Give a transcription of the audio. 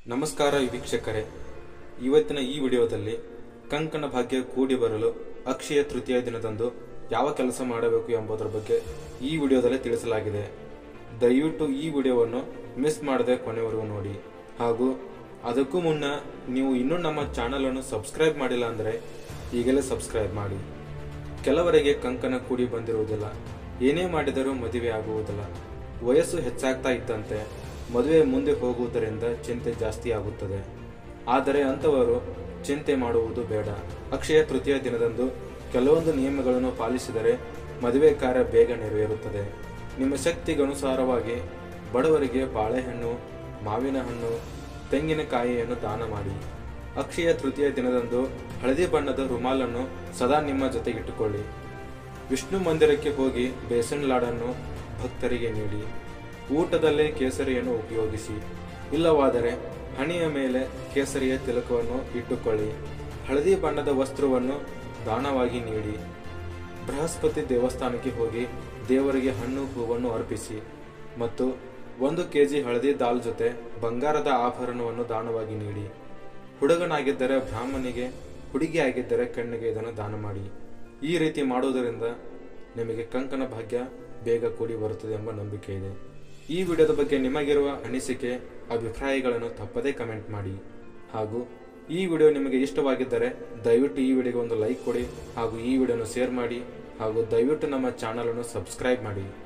ನಮಸ್ಕಾರ ವೀಕ್ಷಕರೇ ಇವತ್ತಿನ ಈ ವಿಡಿಯೋದಲ್ಲಿ ಕಂಕಣ ಭಾಗ್ಯ ಕೂಡಿ ಬರಲು ಅಕ್ಷಯ ತೃತೀಯ ದಿನದಂದು ಯಾವ ಕೆಲಸ ಮಾಡಬೇಕು ಎಂಬುದರ ಬಗ್ಗೆ ಈ ವಿಡಿಯೋದಲ್ಲಿ ತಿಳಿಸಲಾಗಿದೆ ದಯವಿಟ್ಟು ಈ ವಿಡಿಯೋವನ್ನು ಮಿಸ್ ಮಾಡದೆ ಕೊನೆವರೆಗೂ ನೋಡಿ ಹಾಗೂ ಅದಕ್ಕೂ ಮುನ್ನ ನೀವು ಇನ್ನೂ ನಮ್ಮ ಚಾನಲ್ ಅನ್ನು ಸಬ್ಸ್ಕ್ರೈಬ್ ಮಾಡಿಲ್ಲ ಅಂದರೆ ಈಗಲೇ ಸಬ್ಸ್ಕ್ರೈಬ್ ಮಾಡಿ ಕೆಲವರಿಗೆ ಕಂಕಣ ಕೂಡಿ ಬಂದಿರುವುದಿಲ್ಲ ಏನೇ ಮಾಡಿದರೂ ಮದುವೆ ಆಗುವುದಿಲ್ಲ ವಯಸ್ಸು ಹೆಚ್ಚಾಗ್ತಾ ಇದ್ದಂತೆ ಮದುವೆ ಮುಂದೆ ಹೋಗುವುದರಿಂದ ಚಿಂತೆ ಜಾಸ್ತಿ ಆಗುತ್ತದೆ ಆದರೆ ಅಂಥವರು ಚಿಂತೆ ಮಾಡುವುದು ಬೇಡ ಅಕ್ಷಯ ತೃತೀಯ ದಿನದಂದು ಕೆಲವೊಂದು ನಿಯಮಗಳನ್ನು ಪಾಲಿಸಿದರೆ ಮದುವೆ ಕಾರ್ಯ ಬೇಗ ನೆರವೇರುತ್ತದೆ ನಿಮ್ಮ ಶಕ್ತಿಗನುಸಾರವಾಗಿ ಬಡವರಿಗೆ ಬಾಳೆಹಣ್ಣು ಮಾವಿನ ಹಣ್ಣು ತೆಂಗಿನಕಾಯಿಯನ್ನು ದಾನ ಮಾಡಿ ಅಕ್ಷಯ ತೃತೀಯ ದಿನದಂದು ಹಳದಿ ಬಣ್ಣದ ರುಮಾಲನ್ನು ಸದಾ ನಿಮ್ಮ ಜೊತೆಗಿಟ್ಟುಕೊಳ್ಳಿ ವಿಷ್ಣು ಮಂದಿರಕ್ಕೆ ಹೋಗಿ ಬೇಸನ್ ಲಾಡನ್ನು ಭಕ್ತರಿಗೆ ನೀಡಿ ಊಟದಲ್ಲೇ ಕೇಸರಿಯನ್ನು ಉಪಯೋಗಿಸಿ ಇಲ್ಲವಾದರೆ ಹಣೆಯ ಮೇಲೆ ಕೇಸರಿಯ ತಿಲಕವನ್ನು ಇಟ್ಟುಕೊಳ್ಳಿ ಹಳದಿ ಬಣ್ಣದ ವಸ್ತ್ರವನ್ನು ದಾನವಾಗಿ ನೀಡಿ ಬೃಹಸ್ಪತಿ ದೇವಸ್ಥಾನಕ್ಕೆ ಹೋಗಿ ದೇವರಿಗೆ ಹಣ್ಣು ಹೂವನ್ನು ಅರ್ಪಿಸಿ ಮತ್ತು ಒಂದು ಕೆಜಿ ಹಳದಿ ದಾಲ್ ಜೊತೆ ಬಂಗಾರದ ಆಭರಣವನ್ನು ದಾನವಾಗಿ ನೀಡಿ ಹುಡುಗನಾಗಿದ್ದರೆ ಬ್ರಾಹ್ಮಣಿಗೆ ಹುಡುಗಿಯಾಗಿದ್ದರೆ ಕಣ್ಣಿಗೆ ಇದನ್ನು ದಾನ ಮಾಡಿ ಈ ರೀತಿ ಮಾಡುವುದರಿಂದ ನಿಮಗೆ ಕಂಕಣ ಭಾಗ್ಯ ಬೇಗ ಕೂಡಿ ಬರುತ್ತದೆ ಎಂಬ ನಂಬಿಕೆ ಇದೆ ಈ ವಿಡಿಯೋದ ಬಗ್ಗೆ ನಿಮಗಿರುವ ಅನಿಸಿಕೆ ಅಭಿಪ್ರಾಯಗಳನ್ನು ತಪ್ಪದೇ ಕಮೆಂಟ್ ಮಾಡಿ ಹಾಗೂ ಈ ವಿಡಿಯೋ ನಿಮಗೆ ಇಷ್ಟವಾಗಿದ್ದರೆ ದಯವಿಟ್ಟು ಈ ವಿಡಿಯೋಗೆ ಒಂದು ಲೈಕ್ ಕೊಡಿ ಹಾಗೂ ಈ ವಿಡಿಯೋನ ಶೇರ್ ಮಾಡಿ ಹಾಗೂ ದಯವಿಟ್ಟು ನಮ್ಮ ಚಾನಲ್ ಅನ್ನು ಸಬ್ಸ್ಕ್ರೈಬ್ ಮಾಡಿ